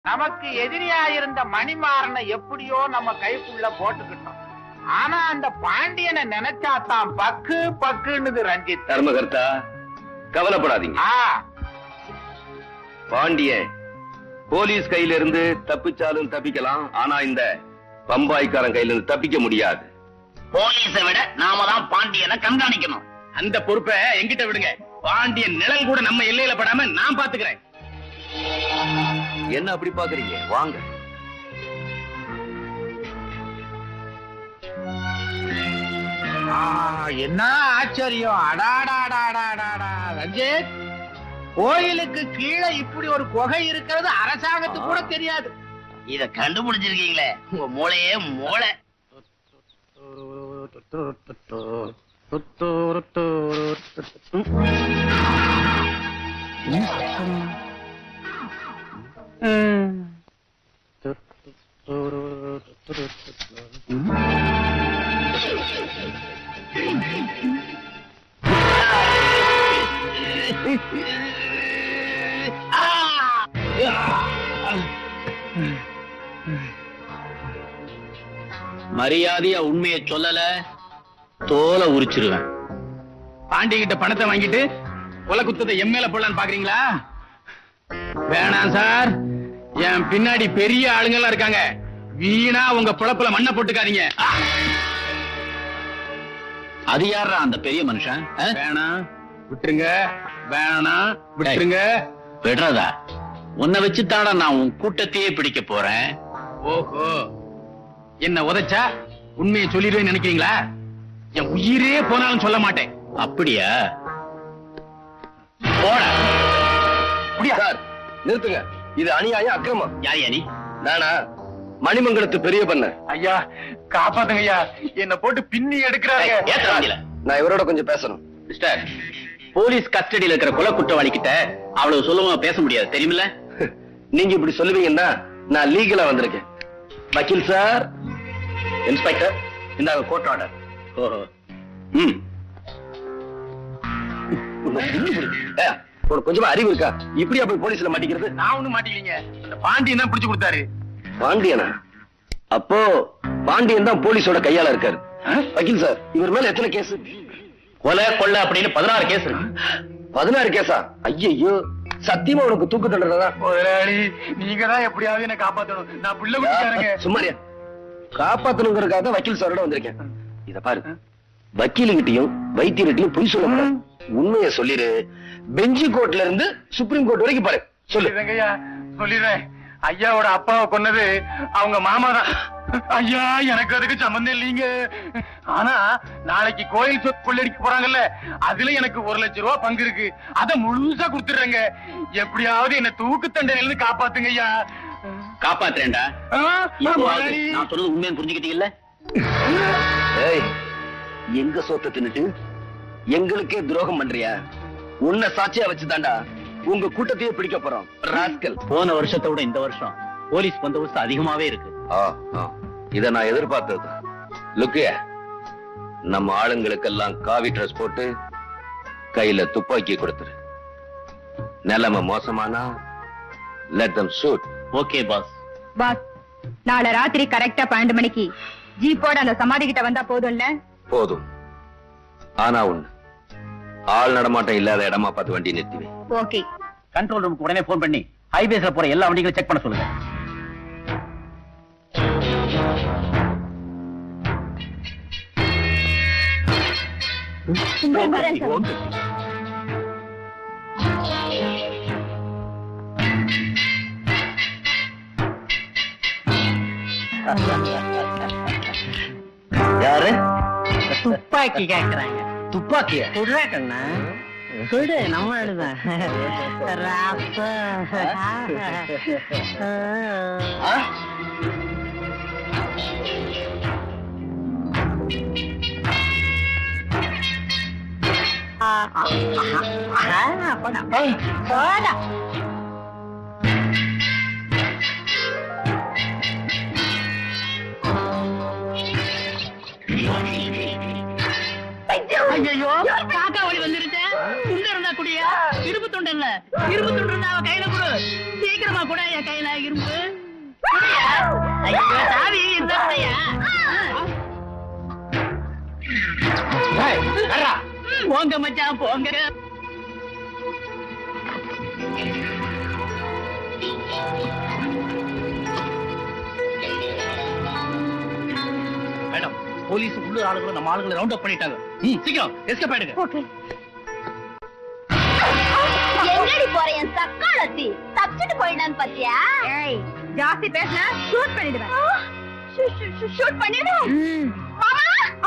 நமக்கு எதிரியா இருந்த மணிமாறனை எப்படியோ நம்ம கைக்குள்ள போட்டுக்கிட்டோம் ஆனா அந்த பாண்டியனை நினைச்சாதான் பக்கு பக்குன்னுது ரஞ்சித் தர்மகர்த்தா கவலைப்படாதீங்க ஆ பாண்டியன் போலீஸ் கையில இருந்து தப்பிச்சாலும் தப்பிக்கலாம் ஆனா இந்த பம்பாய்க்காரன் கையில இருந்து தப்பிக்க முடியாது போலீஸை விட நாம தான் பாண்டியனை கண்காணிக்கணும் அந்த பொறுப்பை எங்கிட்ட விடுங்க பாண்டியன் நிழல் கூட நம்ம எல்லையில படாம நான் பாத்துக்கிறேன் என்ன அப்படி பாக்குறீங்க வாங்க ஆ, என்ன ஆச்சரியம் அடாடாடாடாடாடா ரஞ்சித் கோயிலுக்கு கீழே இப்படி ஒரு குகை இருக்கிறது அரசாங்கத்துக்கு கூட தெரியாது இத கண்டுபிடிச்சிருக்கீங்களே உங்க மூளையே மூளை மரியாதையா உண்மையை சொல்லல தோலை உரிச்சிருவேன் பாண்டி கிட்ட பணத்தை வாங்கிட்டு கொலை குத்தத்தை எம் மேல போடலான்னு பாக்குறீங்களா வேணாம் சார் என் பின்னாடி பெரிய ஆளுங்கெல்லாம் இருக்காங்க வீணா உங்க புழப்புல மண்ணை போட்டுக்காதீங்க ஆ! அது யாரா அந்த பெரிய மனுஷன் வேணாம் விட்டுருங்க வேணாம் விட்டுருங்க விடுறதா உன்னை வச்சு தாடா நான் உன் கூட்டத்தையே பிடிக்க போறேன் ஓஹோ என்ன உதைச்சா உண்மையை சொல்லிடுவேன்னு நினைக்கிறீங்களா என் உயிரே போனாலும் சொல்ல மாட்டேன் அப்படியா போடா சார் நிறுத்துங்க இது அநியாயம் அக்கிரமம் யார் யானி நானா மணிமங்கலத்து பெரிய பண்ண ஐயா காப்பாத்துங்க ஐயா என்ன போட்டு பின்னி எடுக்கிறாங்க ஏத்த வண்டியில நான் இவரோட கொஞ்சம் பேசணும் மிஸ்டர் போலீஸ் கஸ்டடியில இருக்கிற கொலை குற்றவாளி கிட்ட அவ்வளவு சுலபமா பேச முடியாது தெரியுமில்ல நீங்க இப்படி சொல்லுவீங்கன்னா நான் லீகலா வந்திருக்கேன் வக்கீல் சார் இன்ஸ்பெக்டர் இந்தாங்க கோர்ட் ஆர்டர் ஓஹோ ம் உன்னை பின்னி பிடி. ஏய், உனக்கு கொஞ்சமா அறிவு இருக்கா இப்படியா போய் போலீஸ்ல மாட்டிக்கிறது நான் ஒண்ணும் மாட்டீங்க இந்த பாண்டியன் தான் பிடிச்சு கொடுத்தாரு பாண்டியனா அப்போ பாண்டியன் தான் போலீஸோட கையால இருக்காரு வக்கீல் சார் இவர் மேல எத்தனை கேஸ் கொலை கொள்ளை அப்படின்னு பதினாறு கேஸ் இருக்கு பதினாறு கேஸா ஐயோ சத்தியமா உனக்கு தூக்கு தண்டனை தான் முதலாளி நீங்க தான் எப்படியாவது என்ன காப்பாத்தணும் நான் பிள்ளை குடிக்காரங்க சும்மாரியா காப்பாத்தணுங்கிறதுக்காக தான் வக்கீல் சாரோட வந்திருக்கேன் இத பாரு வக்கீலுகிட்டையும் வைத்தியர்கிட்டையும் பொய் சொல்ல உண்மையை சொல்லிரு பெஞ்சி கோர்ட்ல இருந்து சுப்ரீம் கோர்ட் வரைக்கும் பாரு சொல்லு சொல்லிடுறேங்கய்யா சொல்லிடுறேன் ஐயாவோட அப்பாவை கொன்னது அவங்க மாமா தான் ஐயா எனக்கு அதுக்கு சம்மந்தம் இல்லைங்க ஆனா நாளைக்கு கோயில் சொத்து கொள்ளடிக்க போறாங்கல்ல அதுல எனக்கு ஒரு லட்சம் ரூபாய் பங்கு இருக்கு அத முழுசா கொடுத்துடுறேங்க எப்படியாவது என்ன தூக்கு தண்டனையில இருந்து காப்பாத்துங்க ஐயா காப்பாத்துறேன்டா இப்போவாவது நான் சொல்றது உண்மையை புரிஞ்சுக்கிட்டீங்கல்ல ஏய் எங்க சொத்தை தின்னுட்டு எங்களுக்கே துரோகம் பண்றியா உன்னை சாட்சியா வச்சுதான்டா உங்க கூட்டத்தையே பிடிக்க போறோம் ராஸ்கல் போன வருஷத்தை விட இந்த வருஷம் போலீஸ் பந்தோபஸ்து அதிகமாவே இருக்கு இத நான் எதிர்பார்த்தது லுக்கிய நம்ம ஆளுங்களுக்கெல்லாம் காவி ட்ரெஸ் போட்டு கையில துப்பாக்கி கொடுத்துரு நிலைமை மோசமானா let them shoot okay boss boss நாளை ராத்திரி கரெக்டா பன்னெண்டு மணிக்கு ஜீப்போட அந்த சமாதி கிட்ட வந்தா போதும்ல போதும் ஆனா ஒண்ணு ஆள் நடமாட்டம் இல்லாத இடமா பார்த்து வண்டி நிறுத்துவேன் ஓகே கண்ட்ரோல் ரூமுக்கு உடனே போன் பண்ணி ஹைவேஸ்ல போற எல்லா வண்டிகளும் செக் பண்ண சொல்லுங்க யாரு துப்பாக்கி கேக்குறாங்க துப்பாக்கியா சுடுறா கண்ணா சுடு நம்ம எழுதான் போடா ஐயோ காக்கா வழி வந்துருச்சேன் துண்டு இருந்தா குடியா இரும்பு துண்டு இல்ல இரும்பு துண்டு இருந்தா அவ கையில கொடு சீக்கிரமா கூட என் கையில இரும்பு ஐயோ சாவி இந்த போங்க மச்சான் போங்க மேடம் போலீஸ் உள்ளூர் ஆளுங்களும் நம்ம ஆளுங்களை ரவுண்ட் அப் பண்ணிட்டாங்க ம், சீக்கிரம் எஸ்கேப் ஆயிடுங்க எங்கடி போற என் சக்காலத்தி தப்பிச்சுட்டு போயிடான்னு பாத்தியா ஏய் ஜாஸ்தி பேசினா ஷூட் பண்ணிடுவேன் ஷூட் பண்ணிடு மாமா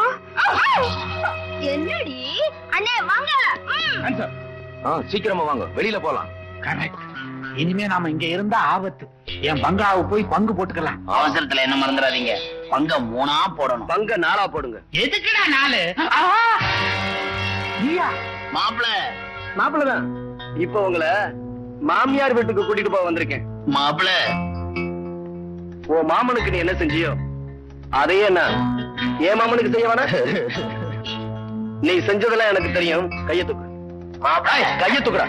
என்னடி அண்ணே வாங்க ம். ஆன்சர் ஆ, சீக்கிரமா வாங்க வெளியில போலாம் கரெக்ட் இனிமே நாம இங்க இருந்தா ஆபத்து என் பங்களாவை போய் பங்கு போட்டுக்கலாம் அவசரத்துல என்ன மறந்துடாதீங்க பங்க மூணா போடணும் பங்க நாளா போடுங்க எதுக்குடா நாலு ஆ! நீயா மாப்பிள மாப்பிள்ளதான் இப்ப உங்களை மாமியார் வீட்டுக்கு கூட்டிட்டு போக வந்திருக்கேன் மாப்பிள உன் மாமனுக்கு நீ என்ன செஞ்சியோ அதையே நான் என் மாமனுக்கு செய்ய வேணா நீ செஞ்சதெல்லாம் எனக்கு தெரியும் கைய தூக்கு ஏய், கைய தூக்குடா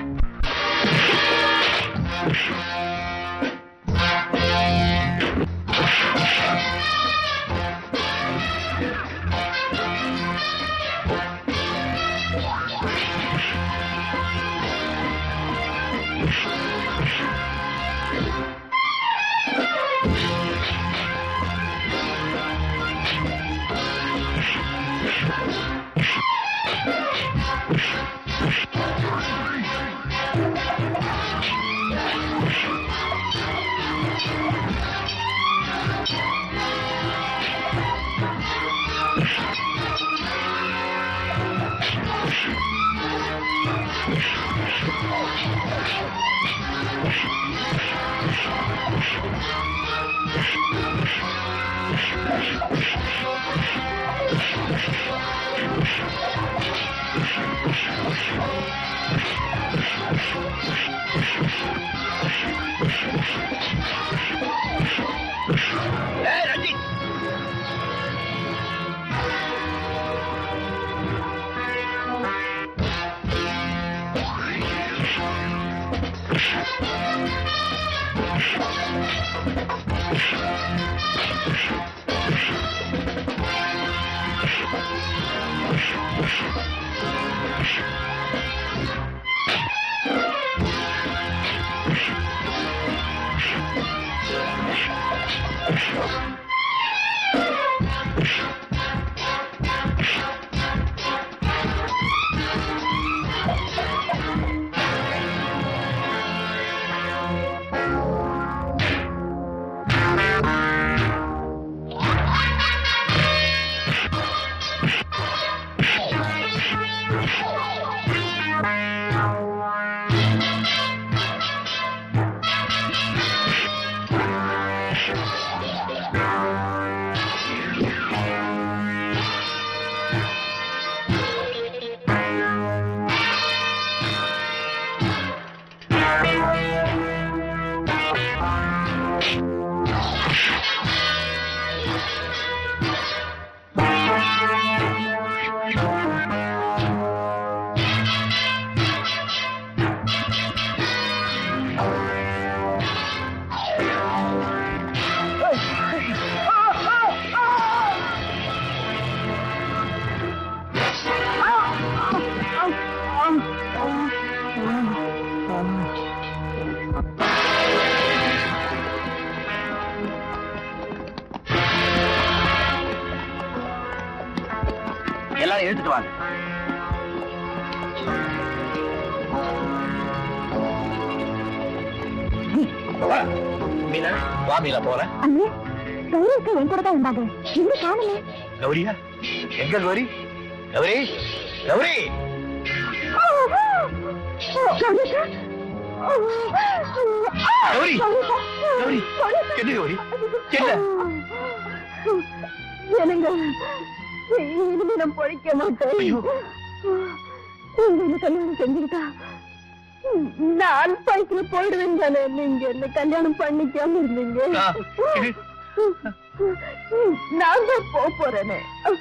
எல்லாரும் எடுத்துட்டு வாங்க வா, மீனா வா மீனா போறேன் அண்ணே கௌரிக்கு என் கூட தான் இருந்தாங்க இவரு காணல கௌரியா எங்க கௌரி கௌரி கௌரி கௌரி கௌரி என்ன கௌரி என்ன எனக்கு இனிமே நான் பொழைக்க மாட்டேன் ஐயோ. நீங்க என்ன கல்யாணம் செஞ்சுக்கிட்டா நான் அல்பாய்க்குல போயிடுவேன் தானே நீங்க என்ன கல்யாணம் பண்ணிக்காம இருந்தீங்க ஆ, இது- நான் தான் போக போறேனே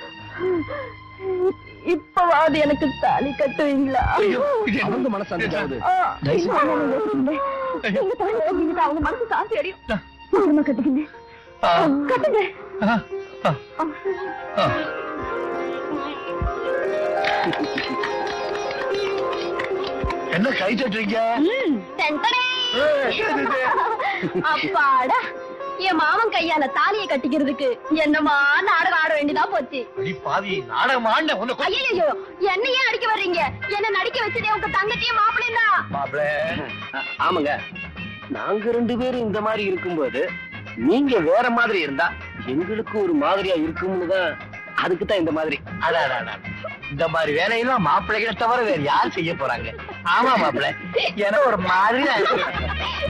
இப்பவாது எனக்கு தாலி கட்டுவீங்களா ஐயோ, இது அவங்க மனசு அந்த சாவுது. ஆ, இல்ல, இல்ல, இல்ல, இல்ல. நீங்க தாலி கட்டிக்கிட்டா அவங்க மனசு சாந்தி அடையும் அப்புறமா கட்டிக்கிங்க கட்டுங்க என்ன கை தட்டுறீங்க ம், டென்டனே. அப்பாடா என் மாமன் கையால தாலியை கட்டிக்கிறதுக்கு என்னமா நாடகம் ஆட வேண்டியதா போச்சு பாவி நாடகம் ஆண்ட உன்னை ஐயோ என்னையே அடிக்க வர்றீங்க என்ன நடிக்க வச்சதே உங்க தங்கச்சியும் மாப்பிள்ளையும் தான் மாப்பிள ஆமாங்க நாங்க ரெண்டு பேரும் இந்த மாதிரி இருக்கும்போது நீங்க வேற மாதிரி இருந்தா எங்களுக்கு ஒரு மாதிரியா இருக்கும்னு தான் அதுக்கு தான் இந்த மாதிரி இந்த மாதிரி வேலையெல்லாம் மாப்பிள்ளைகளை தவிர வேற யார் செய்ய போறாங்க ஆமா மாப்பிள்ளை ஏன்னா ஒரு மாதிரியா இருக்கு